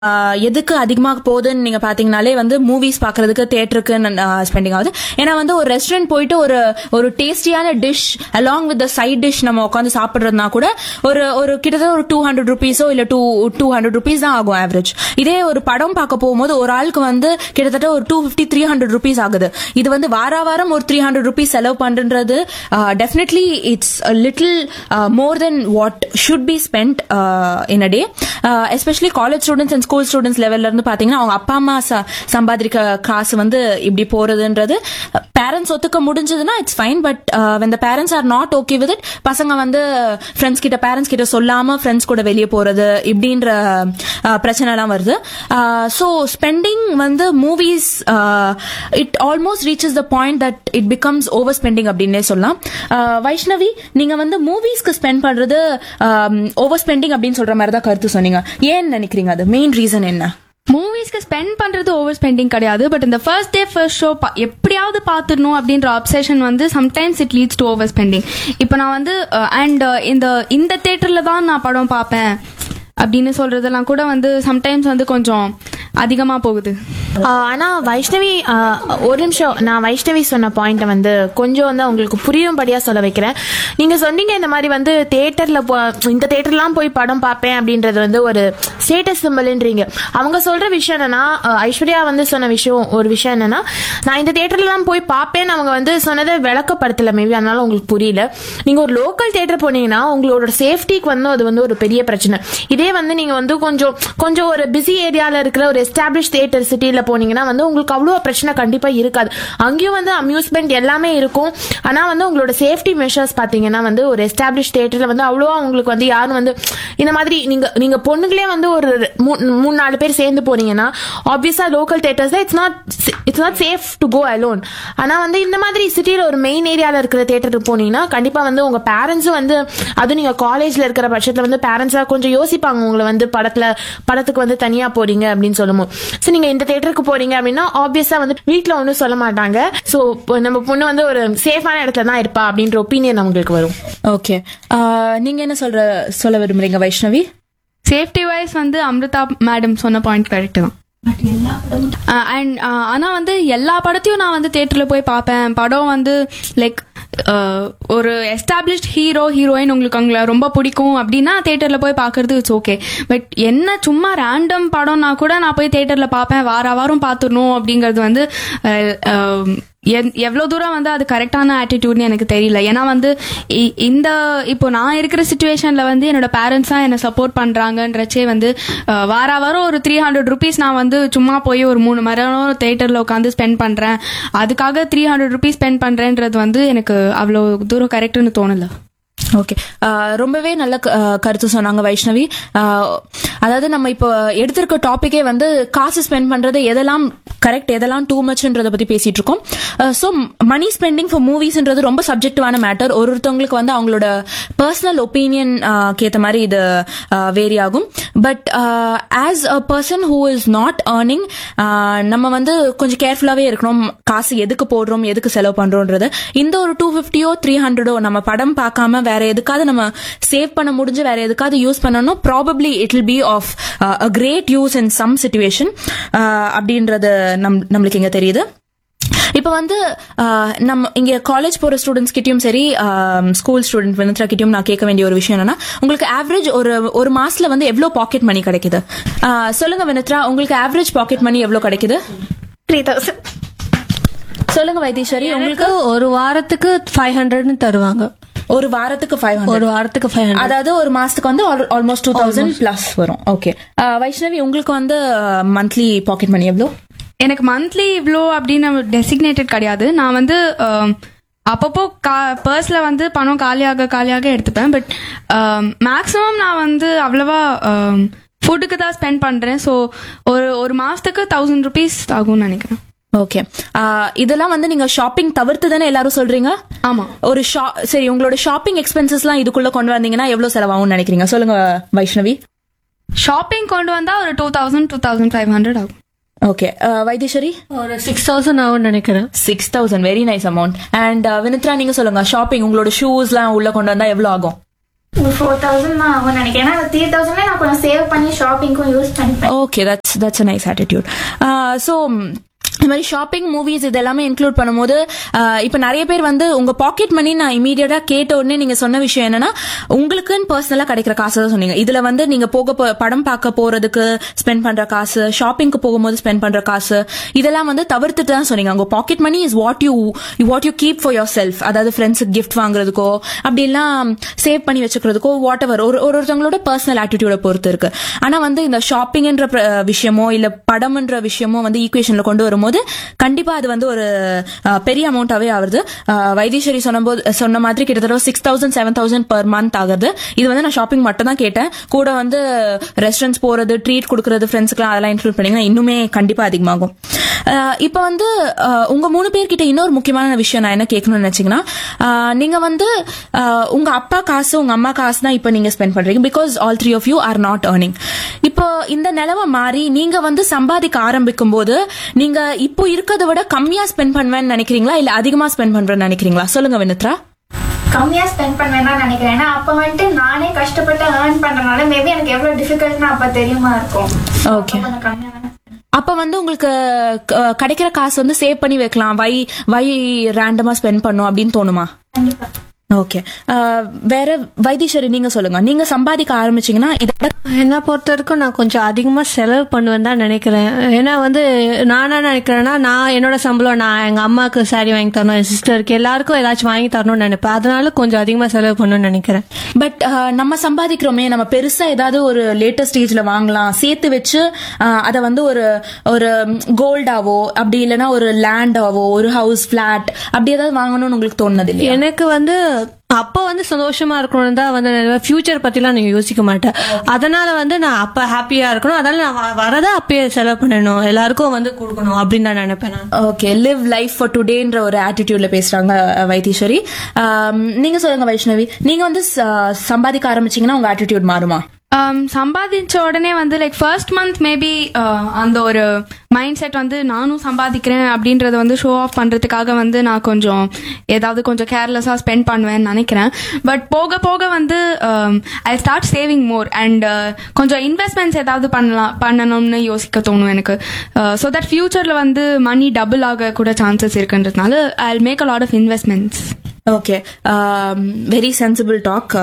ஆஹ் எதுக்கு அதிகமாக போகுதுன்னு நீங்க பாத்தீங்கனாலே வந்து மூவிஸ் பாக்குறதுக்கு தியேட்டருக்கு ஸ்பெண்டிங் ஆகுது ஏன்னா வந்து ஒரு ரெஸ்டாரண்ட் போயிட்டு ஒரு ஒரு டேஸ்டியான dish along with side dish நம்ம உட்காந்து சாப்பிடுறதுனா கூட ஒரு ஒரு கிட்டத்தட்ட ஒரு டூ ஹண்ட்ரட் ருபீஸோ இல்ல டூ டூ ஹண்ட்ரட் ருபீஸ் தான் ஆகும் ஆவரேஜ் இதே ஒரு படம் பார்க்க போகும்போது ஒரு ஆளுக்கு வந்து கிட்டத்தட்ட ஒரு two fifty three hundred rupees ஆகுது இது வந்து வார வாரம் ஒரு த்ரீ ஹண்ட்ரட் ருபீஸ் செலவு பண்றது definitely it's little more then what should be spend in a day especially college students and school students லெவல்ல இருந்து பாத்தீங்கன்னா அவங்க அப்பா அம்மா ச- சம்பாதிக்கிற காசு வந்து இப்படி போறதுன்றது பேரண்ட்ஸ் ஒத்துக்க முடிஞ்சதுன்னா it's fine but when the parents are not okay with it பசங்க வந்து ஃப்ரெண்ட்ஸ் கிட்ட பேரண்ட்ஸ் கிட்ட சொல்லாம ஃப்ரெண்ட்ஸ் கூட வெளியே போறது இப்படின்ற uh, பிரச்சனைலாம் வருது ஸோ ஸ்பெண்டிங் வந்து movies it almost reaches the point that it becomes over spending அப்படின்னே சொல்லலாம் Uh, வைஷ்ணவி நீங்க வந்து மூவிஸ்க்கு ஸ்பெண்ட் பண்றது ஓவர் ஸ்பெண்டிங் அப்படின்னு சொல்ற மாதிரி தான் கருத்து சொன்னீங்க ஏன் நினைக்கிறீங்க அது மெயின் ரீசன் என்ன மூவிஸ்க்கு ஸ்பெண்ட் பண்றது ஓவர் ஸ்பெண்டிங் கிடையாது பட் இந்த ஃபர்ஸ்ட் டே ஃபர்ஸ்ட் ஷோ எப்படியாவது பார்த்துடணும் அப்படின்ற அப்சஷன் வந்து sometimes it leads to over spending இப்போ நான் வந்து அண்ட் இந்த இந்த தேட்டர்ல தான் நான் படம் பார்ப்பேன் அப்படின்னு சொல்றதெல்லாம் கூட வந்து சம்டைம்ஸ் வந்து கொஞ்சம் அதிகமா போகுது ஆஹ் ஆனா வைஷ்ணவி ஆஹ் ஒரு நிமிஷம் நான் வைஷ்ணவி சொன்ன பாயிண்ட வந்து கொஞ்சம் வந்து உங்களுக்கு புரியும்படியா சொல்ல வைக்கிறேன் நீங்க சொன்னீங்க இந்த மாதிரி வந்து தியேட்டர்ல இந்த தேட்டர்லாம் போய் படம் பார்ப்பேன் அப்படின்றது வந்து ஒரு ஸ்டேட்டஸ் சிம்பிள்ன்றீங்க அவங்க சொல்ற விஷயம் என்னன்னா ஆஹ் ஐஸ்வர்யா வந்து சொன்ன விஷயம் ஒரு விஷயம் என்னன்னா நான் இந்த தேட்டர்லாம் போய் பார்ப்பேன்னு அவங்க வந்து சொன்னதை விளக்கப்படுத்தல மேபி அதனால உங்களுக்கு புரியல நீங்க ஒரு லோக்கல் தியேட்டர் போனீங்கன்னா உங்களோட சேஃப்டிக்கு வந்து அது வந்து ஒரு பெரிய பிரச்சனை இதே வந்து நீங்க வந்து கொஞ்சம் கொஞ்சம் ஒரு பிஸி ஏரியால இருக்கிற ஒரு எஸ்டாப்ளிஷ் தியேட்டர் சிட்டில போனீங்கன்னா வந்து உங்களுக்கு அவ்வளோ பிரச்சனை கண்டிப்பா இருக்காது அங்கேயும் வந்து அம்யூஸ்மெண்ட் எல்லாமே இருக்கும் ஆனா வந்து உங்களோட சேஃப்டி மெஷர்ஸ் பாத்தீங்கன்னா வந்து ஒரு எஸ்டாப்ளிஷ் தியேட்டர்ல வந்து அவ்வளோவா உங்களுக்கு வந்து யாரும் வந்து இந்த மாதிரி நீங்க நீங்க பொண்ணுங்களே வந்து ஒரு மூ- மூணு நாலு பேர் சேர்ந்து போனீங்கன்னா obviously local theatres it's not it's not safe to go alone ஆனா வந்து இந்த மாதிரி சிட்டில ஒரு மெயின் ஏரியால இருக்கிற தியேட்டருக்கு போனீங்கன்னா கண்டிப்பா வந்து உங்க பேரண்ட்ஸும் வந்து அதுவும் நீங்க காலேஜ்ல இருக்கிற பட்சத்துல வந்து பேரண்ட்ஸா கொஞ்சம் யோசிப்பாங்க உங்களை வந்து படத்துல படத்துக்கு வந்து தனியா போறீங்க அப்படின்னு சொல்லும்போது சோ நீங்க இந்த தியேட்டருக்கு போறீங்க அப்படின்னா ஆப்வியஸா வந்து வீட்ல ஒன்றும் சொல்ல மாட்டாங்க சோ நம்ம பொண்ணு வந்து ஒரு சேஃபான இடத்துல தான் இருப்பா அப்படின்ற ஒப்பீனியன் அவங்களுக்கு வரும் ஓகே நீங்க என்ன சொல்ற சொல்ல விரும்புறீங்க வைஷ்ணவி சேஃப்டி வைஸ் வந்து அமிர்தா மேடம் சொன்ன பாயிண்ட் கரெக்ட் தான் அண்ட் ஆனா வந்து எல்லா படத்தையும் நான் வந்து தேட்டர்ல போய் பார்ப்பேன் படம் வந்து லைக் ஒரு எஸ்டாப்ளிஷ்ட் ஹீரோ ஹீரோயின் உங்களுக்கு அவங்கள ரொம்ப பிடிக்கும் அப்படின்னா தேட்டர்ல போய் பார்க்கறது இட்ஸ் ஓகே பட் என்ன சும்மா ரேண்டம் படம்னா கூட நான் போய் தேட்டர்ல பார்ப்பேன் வார வாரம் பார்த்துடணும் அப்படிங்கிறது வந்து அஹ், அஹ், எந்- எவ்வளவு தூரம் வந்து அது கரெக்டான ஆட்டிடியூட்னு எனக்கு தெரியல ஏன்னா வந்து இ- இந்த இப்போ நான் இருக்கிற சுச்சுவேஷன்ல வந்து என்னோட பேரண்ட்ஸ் தான் என்ன சப்போர்ட் பண்றாங்கன்றச்சே வந்து அஹ், வார வாரம் ஒரு த்ரீ ஹண்ட்ரட் ருபீஸ் நான் வந்து சும்மா போய் ஒரு மூணு மணி நேரம் தேட்டர்ல உட்காந்து ஸ்பெண்ட் பண்றேன் அதுக்காக த்ரீ ஹண்ட்ரட் ருபீஸ் ஸ்பெண்ட் பண்றேன்றது வந்து எனக்கு அவ்வளோ தூரம் கரெக்ட்னு தோணல ஓகே ரொம்பவே நல்ல க- ஆஹ் கருத்து சொன்னாங்க வைஷ்ணவி ஆஹ் அதாவது நம்ம இப்போ எடுத்திருக்க டாபிக்கே வந்து காசு ஸ்பெண்ட் பண்றது எதெல்லாம் கரெக்ட் எதெல்லாம் டூ மச்ன்றத பத்தி பேசிட்டு இருக்கோம் ஸோ மணி ஸ்பெண்டிங் ஃபார் மூவிஸ்ன்றது ரொம்ப சப்ஜெக்டிவான மேட்டர் ஒரு ஒருத்தவங்களுக்கு வந்து அவங்களோட பர்சனல் ஒப்பீனியன் கேத்த மாதிரி இது வேரி ஆகும் but as a person who is not earning நம்ம வந்து கொஞ்சம் கேர்ஃபுல்லாவே இருக்கணும் காசு எதுக்கு போடுறோம் எதுக்கு செலவு பண்றோம்ன்றது இந்த ஒரு டூ ஃபிஃப்டியோ த்ரீ ஹண்ட்ரடோ நம்ம படம் பார்க்காம வேற எதுக்காவது நம்ம சேவ் பண்ண முடிஞ்சு வேற எதுக்காவது யூஸ் பண்ணணும் probably it will be of a great use in some situation அப்படின்றது நம் நம்மளுக்கு இங்க தெரியுது இப்போ வந்து ஆஹ், நம்ம இங்க காலேஜ் போற ஸ்டூடெண்ட்ஸ் கிட்டயும் சரி ஸ்கூல் ஸ்டூடெண்ட் வினத்ரா கிட்டயும் நான் கேட்க வேண்டிய ஒரு விஷயம் என்னன்னா உங்களுக்கு ஆவரேஜ் ஒரு ஒரு மாசத்துல வந்து எவ்வளவு பாக்கெட் மணி கிடைக்குது ஆஹ், சொல்லுங்க வினத்ரா உங்களுக்கு ஆவரேஜ் பாக்கெட் மணி எவ்வளவு கிடைக்குது த்ரீ தௌசண்ட் சொல்லுங்க வைத்தீஸ்வரி உங்களுக்கு உங்களுக்கு ஒரு வாரத்துக்கு ஃபைவ் ஹண்ட்ரட்னு தருவாங்க ஒரு வாரத்துக்கு ஃபைவ் ஒரு வாரத்துக்கு ஃபைவ் ஹண்ட்ரட் அதாவது ஒரு மாசத்துக்கு வந்து ஆல்மோஸ்ட் டூ தௌசண்ட் பிளஸ் வரும் ஓகே வைஷ்ணவி உங்களுக்கு வந்து மந்த்லி பாக்கெட் மணி எவ்வளோ எனக்கு மந்த்லி இவ்வளோ அப்படின்னு டெசிக்னேட்டட் கிடையாது நான் வந்து அஹ், அப்பப்போ கா பர்ஸ்ல வந்து பணம் காலியாக காலியாக எடுத்துப்பேன் பட் மேக்ஸிமம் நான் வந்து அவ்வளவா ஃபுட்டுக்கு தான் ஸ்பெண்ட் பண்றேன் ஸோ ஒரு ஒரு மாசத்துக்கு தௌசண்ட் ருபீஸ் ஆகும்னு நினைக்கிறேன் ஓகே இதெல்லாம் வந்து நீங்க ஷாப்பிங் தவிர்த்து தானே எல்லாரும் சொல்றீங்க ஆமா ஒரு ஷா சரி உங்களோட ஷாப்பிங் எக்ஸ்பென்சஸ்லாம் இதுக்குள்ள கொண்டு வந்தீங்கன்னா எவ்வளவு செலவாகும்னு நினைக்கிறீங்க சொல்லுங்க வைஷ்ணவி ஷாப்பிங் கொண்டு வந்தா ஒரு two thousand two thousand five hundred ஆகும் ஓகே வைத்தீஸ்வரி ஒரு சிக்ஸ் தௌசண்ட் ஆகும்னு நினைக்கிறேன் six thousand very nice amount and Vinithra நீங்க சொல்லுங்க ஷாப்பிங் உங்களோட ஷூஸ்லாம் உள்ள கொண்டு வந்தா எவ்வளவு ஆகும் ஒரு ஃபோர் தௌசண்ட் தான் ஆகும் நினைக்கிறேன் ஏன்னா த்ரீ தௌசண்ட்ல நான் கொஞ்சம் சேவ் பண்ணி ஷாப்பிங்க்கும் யூஸ் பண்ணிப்பேன் okay that's that's a nice attitude so இந்த மாதிரி ஷாப்பிங் மூவிஸ் இது எல்லாமே இன்க்ளூட் பண்ணும்போது ஆஹ் இப்ப நிறைய பேர் வந்து உங்க பாக்கெட் மணி நான் இமீடியட்டா கேட்ட உடனே நீங்க சொன்ன விஷயம் என்னன்னா உங்களுக்குன்னு பர்சனலா கிடைக்கிற காசு தான் சொன்னீங்க இதுல வந்து நீங்க போக போ- படம் பார்க்க போறதுக்கு ஸ்பெண்ட் பண்ற காசு ஷாப்பிங்க்கு போகும்போது ஸ்பெண்ட் பண்ற காசு இதெல்லாம் வந்து தவிர்த்துட்டு தான் சொன்னீங்க உங்க pocket money is what you what you keep for yourself அதாவது ஃப்ரெண்ட்ஸுக்கு கிஃப்ட் வாங்குறதுக்கோ அப்படி எல்லாம் சேவ் பண்ணி வச்சுக்கிறதுக்கோ வாட் எவர் ஒரு ஒரு ஒருத்தவங்களோட பர்சனல் ஆட்டிடியூட பொறுத்து இருக்கு ஆனா வந்து இந்த ஷாப்பிங்ன்ற பிர- விஷயமோ இல்ல படம்ன்ற விஷயமோ வந்து ஈக்குவேஷன்ல கொண்டு வரும்போது கண்டிப்பா அது வந்து ஒரு அஹ், பெரிய அமௌண்டாவே ஆகுது அஹ், வைத்தீஸ்வரி சொன்னபோது சொன்ன மாதிரி கிட்டத்தட்ட six thousand seven thousand per month ஆகுது இது வந்து நான் ஷாப்பிங் மட்டும் தான் கேட்டேன் கூட வந்து ரெஸ்டாரண்ட்ஸ் போறது ட்ரீட் கொடுக்கறது ஃப்ரெண்ட்ஸ்க்குலாம் அதெல்லாம் இன்க்ளூட் பண்ணீங்கன்னா இன்னுமே கண்டிப்பா அதிகமாகும் அஹ், இப்ப வந்து அஹ், உங்க மூணு பேர்கிட்ட இன்னொரு முக்கியமான விஷயம் நான் என்ன கேட்கணும்னு நினைச்சீங்கன்னா அஹ், நீங்க வந்து அஹ், உங்க அப்பா காசு உங்க அம்மா காசு தான் இப்ப நீங்க ஸ்பெண்ட் பண்றீங்க because all three of you are not earning இப்போ இந்த நிலவை மாறி நீங்க வந்து சம்பாதிக்க ஆரம்பிக்கும் போது நீங்க இப்போ இருக்கிறத விட கம்மியா ஸ்பெண்ட் பண்ணுவேன்னு நினைக்கிறீங்களா இல்ல அதிகமா ஸ்பெண்ட் பண்றேன்னு நினைக்கிறீங்களா சொல்லுங்க வினித்ரா கம்மியா ஸ்பெண்ட் பண்ணுவேன் தான் நினைக்கிறேன் ஏன்னா அப்ப வந்துட்டு நானே கஷ்டப்பட்டு ஏர்ன் பண்றதுனால மேபி எனக்கு எவ்வளவு டிஃபிகல்ட்னு அப்ப தெரியுமா இருக்கும் Okay. அப்ப கொஞ்சம் கம்மியா தான் அப்ப வந்து உங்களுக்கு க- கிடைக்கிற காசு வந்து சேவ் பண்ணி வைக்கலாம் வை வை ரேண்டமா ஸ்பெண்ட் பண்ணும் அப்படின்னு தோணுமா கண்டிப்பா ஓகே வேற வைத்தீஸ்வரி நீங்க சொல்லுங்க நீங்க சம்பாதிக்க ஆரம்பிச்சீங்கன்னா இதோட என்னை பொறுத்த வரைக்கும் நான் கொஞ்சம் அதிகமாக செலவு பண்ணுவேன் தான் நினைக்கிறேன் ஏன்னா வந்து நான் என்ன நினைக்கிறேன்னா நான் என்னோட சம்பளம் நான் எங்கள் அம்மாவுக்கு saree வாங்கி தரணும் என் சிஸ்டருக்கு எல்லாருக்கும் ஏதாச்சும் வாங்கி தரணும்னு நினைப்பேன் அதனால கொஞ்சம் அதிகமாக செலவு பண்ணணும்னு நினைக்கிறேன் பட் நம்ம சம்பாதிக்கிறோமே நம்ம பெருசா ஏதாவது ஒரு லேட்டஸ்ட் ஸ்டேஜ்ல வாங்கலாம் சேர்த்து வச்சு அதை வந்து ஒரு ஒரு கோல்டாவோ அப்படி இல்லைன்னா ஒரு லேண்டாவோ ஒரு ஹவுஸ் பிளாட் அப்படி ஏதாவது வாங்கணும்னு உங்களுக்கு தோணுது இல்லையா எனக்கு வந்து அப்போ வந்து சந்தோஷமா இருக்கணும்னு தான் வந்து ஃபியூச்சர் பத்திலாம் நான் யோசிக்க மாட்டேன் அதனால வந்து நான் அப்ப ஹாப்பியா இருக்கணும் அதனால நான் வ- வரதை அப்பயே செலவு பண்ணணும் எல்லாருக்கும் வந்து கொடுக்கணும் அப்படின்னு நான் நினைப்பேன் நான் ஓகே லிவ் லைஃப் ஃபார் டுடேன்ற ஒரு ஆட்டிடியூட்ல பேசுறாங்க அஹ், வைத்தீஸ்வரி ஆம், நீங்க சொல்லுங்க வைஷ்ணவி நீங்க வந்து ச- சம்பாதிக்க ஆரம்பிச்சீங்கன்னா உங்க ஆட்டிடியூட் மாறுமா Um, சம்பாதிச்ச உடனே வந்து லைக் ஃபர்ஸ்ட் மந்த் மேபி அந்த ஒரு மைண்ட் செட் வந்து நானும் சம்பாதிக்கிறேன் அப்படின்றத வந்து ஷோ ஆஃப் பண்றதுக்காக வந்து நான் கொஞ்சம் ஏதாவது கொஞ்சம் கேர்லெஸ்ஸாக ஸ்பெண்ட் பண்ணுவேன்னு நினைக்கிறேன் பட் போக போக வந்து I start saving more and கொஞ்சம் இன்வெஸ்ட்மெண்ட்ஸ் ஏதாவது பண்ணலாம் பண்ணணும்னு யோசிக்க தோணும் எனக்கு ஸோ தட் ஃபியூச்சரில் வந்து மணி டபுள் ஆக கூட சான்சஸ் இருக்குன்றதுனால I make a lot of investments okay very sensible talk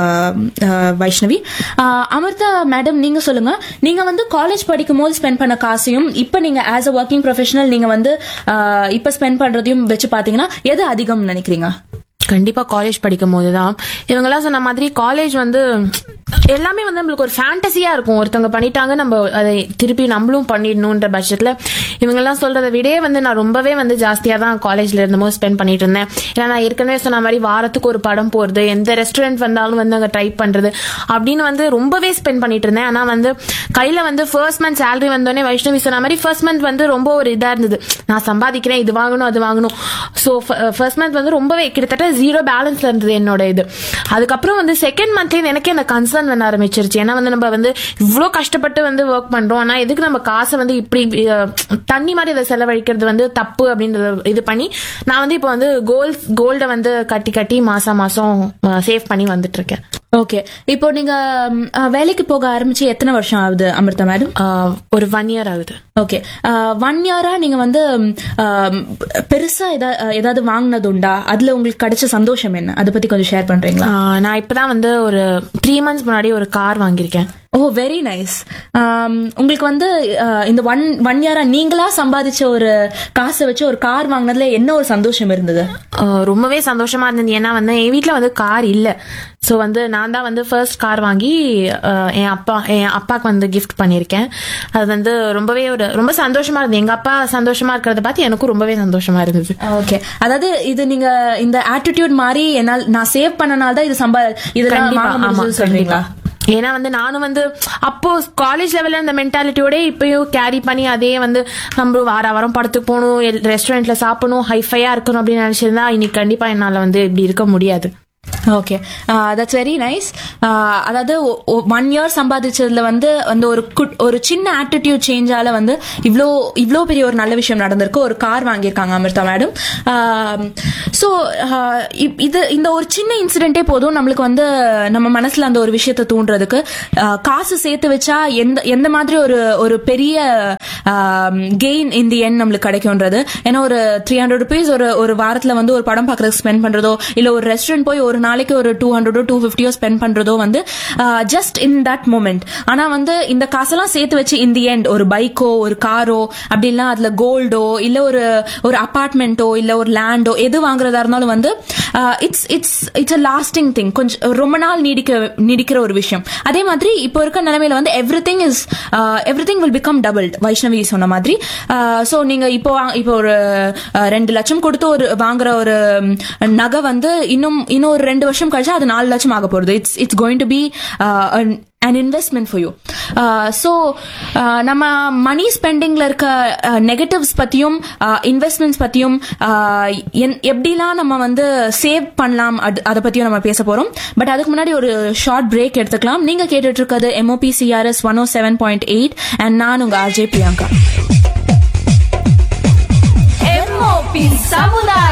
Vaishnavi Uh, Amrita madam நீங்க சொல்லுங்க நீங்க வந்து காலேஜ் படிக்கும் போது ஸ்பெண்ட் பண்ண காசையும் இப்ப நீங்க ஆஸ் அ ஒர்க்கிங் ப்ரொஃபஷனல் நீங்க வந்து uh, இப்ப ஸ்பெண்ட் பண்றதையும் வச்சு பாத்தீங்கன்னா எது அதிகம் நினைக்கிறீங்க கண்டிப்பா காலேஜ் படிக்கும் போதுதான் இவங்கெல்லாம் சொன்ன மாதிரி காலேஜ் வந்து எல்லாமே வந்து நம்மளுக்கு ஒரு ஃபேண்டசியா இருக்கும் ஒருத்தவங்க பண்ணிட்டாங்க நம்ம அதை திருப்பி நம்மளும் பண்ணிடணுன்ற பட்சத்துல இவங்கெல்லாம் சொல்றதை விட வந்து நான் ரொம்பவே வந்து ஜாஸ்தியா தான் காலேஜ்ல இருந்தபோது ஸ்பெண்ட் பண்ணிட்டு இருந்தேன் ஏன்னா நான் ஏற்கனவே சொன்ன மாதிரி வாரத்துக்கு ஒரு படம் போறது எந்த ரெஸ்டாரண்ட் வந்தாலும் வந்து அங்க ட்ரை பண்றது அப்படின்னு வந்து ரொம்பவே ஸ்பெண்ட் பண்ணிட்டு இருந்தேன் ஆனா வந்து கையில வந்து ஃபர்ஸ்ட் மந்த் சேலரி வந்தோடனே வைஷ்ணவி சொன்ன மாதிரி ஃபர்ஸ்ட் மந்த் வந்து ரொம்ப ஒரு இதா இருந்தது நான் சம்பாதிக்கிறேன் இது வாங்கணும் அது வாங்கணும் ஸோ ஃபர்ஸ்ட் மந்த் வந்து ரொம்பவே கிட்டத்தட்ட ஜீரோ பேலன்ஸ்ல இருந்தது என்னோட இது அதுக்கப்புறம் வந்து செகண்ட் மந்த்லேருந்து எனக்கே அந்த கன்சர்ன் பண்ண ஆரம்பிச்சிருச்சு ஏன்னா வந்து நம்ம வந்து இவ்வளோ கஷ்டப்பட்டு வந்து ஒர்க் பண்றோம் ஆனா எதுக்கு நம்ம காசை வந்து இப்படி அஹ், தண்ணி மாதிரி அதை செலவழிக்கிறது வந்து தப்பு அப்படின்றத இது பண்ணி நான் வந்து இப்போ வந்து கோல்ட் கோல்டை வந்து கட்டி கட்டி மாசம் மாசம் சேவ் பண்ணி வந்துட்டு இருக்கேன் ஓகே இப்போ நீங்க ம், uh, வேலைக்கு போக ஆரம்பிச்சு எத்தனை வருஷம் ஆகுது அமிர்தா மேடம் அஹ், ஒரு ஒன் இயர் ஆகுது ஓகே ஒன் இயரா நீங்க வந்து ம், ஆம், பெருசா எதா- ஏதாவது வாங்கினது உண்டா அதுல உங்களுக்கு கிடைச்ச சந்தோஷம் என்ன அதை பத்தி கொஞ்சம் ஷேர் பண்றீங்களா அஹ், நான் இப்பதான் வந்து ஒரு த்ரீ மந்த்ஸ் முன்னாடி ஒரு கார் வாங்கியிருக்கேன் ஓ வெரி நைஸ் உங்களுக்கு வந்து அஹ், இந்த ஒன் ஒன் இயரா நீங்களா சம்பாதிச்ச ஒரு காசை வச்சு ஒரு கார் வாங்கினதுல என்ன ஒரு சந்தோஷம் இருந்தது அஹ் ரொம்பவே சந்தோஷமா இருந்தது ஏன்னா வந்து என் வீட்ல வந்து கார் இல்ல சோ வந்து நான் தான் வந்து ஃபர்ஸ்ட் கார் வாங்கி அஹ், என் அப்பா என் அப்பாக்கு வந்து கிஃப்ட் பண்ணியிருக்கேன் அது வந்து ரொம்பவே ஒரு ரொம்ப சந்தோஷமா இருந்தது எங்க அப்பா சந்தோஷமா இருக்கிறத பார்த்து எனக்கும் ரொம்பவே சந்தோஷமா இருந்தது ஓகே அதாவது இது நீங்க இந்த ஆட்டிடியூட் மாதிரி என்னால் நான் சேவ் பண்ணனால தான் இது சம்பா இதெல்லாம் கண்டிப்பா வாங்க ஆமா முடிஞ்சது சொல்றீங்களா கண்டிப்பா ஏன்னா வந்து நானும் வந்து அப்போ காலேஜ் லெவல்ல இந்த மென்டாலிட்டியோட இப்பயும் கேரி பண்ணி அதே வந்து நம்ம வார வாரம் படத்துக்கு போகணும் ரெஸ்டாரண்ட்ல சாப்பிடணும் ஹைஃபையா இருக்கணும் அப்படின்னு நினைச்சிருந்தா இன்னைக்கு கண்டிப்பா என்னால வந்து இப்படி இருக்க முடியாது ஓகே தட்ஸ் வெரி நைஸ் அதாவது ஒன் இயர் சம்பாதிச்சதுல வந்து அந்த ஒரு குட்- ஒரு சின்ன ஆட்டிடியூட் சேஞ்சால வந்து இவ்வளோ இவ்வளோ பெரிய ஒரு நல்ல விஷயம் நடந்திருக்கு ஒரு கார் வாங்கியிருக்காங்க அமிர்தா மேடம் ஸோ இது இந்த ஒரு சின்ன இன்சிடென்ட்டே போதும் நம்மளுக்கு வந்து நம்ம மனசுல அந்த ஒரு விஷயத்தை தூண்டுறதுக்கு ஆஹ், காசு சேர்த்து வச்சா எந்த எந்த மாதிரி ஒரு ஒரு பெரிய கெயின் இந்த எண் நம்மளுக்கு கிடைக்கும்ன்றது ஏன்னா ஒரு த்ரீ ஹண்ட்ரட் ருபீஸ் ஒரு ஒரு வாரத்துல வந்து ஒரு படம் பார்க்கறதுக்கு ஸ்பெண்ட் பண்றதோ இல்ல ஒரு ரெஸ்டாரண்ட் போய் ஒரு நாளைக்கு ஒரு டூ ஹண்ட்ரடோ டூ ஃபிஃப்டியோ ஸ்பெண்ட் பண்றதோ வந்து ஜஸ்ட் இன் தட் மூமெண்ட் ஆனா வந்து இந்த காசெல்லாம் சேர்த்து வச்சு இந்த எண்ட் ஒரு பைக்கோ ஒரு காரோ அப்படி இல்ல அதுல கோல்டோ இல்ல ஒரு ஒரு அபார்ட்மெண்ட்டோ இல்ல ஒரு லேண்டோ எது வாங்குறதா இருந்தாலும் வந்து it's it's it's a lasting thing கொஞ்சம் ரொம்ப நாள் நீடிக்க நீடிக்கிற ஒரு விஷயம் அதே மாதிரி இப்போ இருக்க நிலைமையில வந்து everything is everything will become double Vaishnavi சொன்ன மாதிரி ஸோ நீங்க இப்போ வா- இப்போ ஒரு அஹ், ரெண்டு லட்சம் கொடுத்து ஒரு வாங்குற ஒரு ம், நகை வந்து இன்னும் இன்னும் ஒரு ரெண்டு வருஷம் கழிச்சா அது நாலு லட்சம் ஆக போகுது it's it's going to be an investment for you so நம்ம மணி ஸ்பெண்டிங்ல இருக்க நெகட்டிவ்ஸ் பத்தியும் இன்வெஸ்ட்மெண்ட்ஸ் பத்தியும் uh, என்- எப்படிலாம் நம்ம வந்து சேவ் பண்ணலாம் அது- அதை பத்தியும் நம்ம பேச போறோம் பட் அதுக்கு முன்னாடி ஒரு ஷார்ட் பிரேக் எடுத்துக்கலாம் நீங்க கேட்டுட்டு இருக்கிறது MOP CRS one O seven point eight and நான் உங்க ஆர்ஜே பிரியங்கா MOP சமுதாய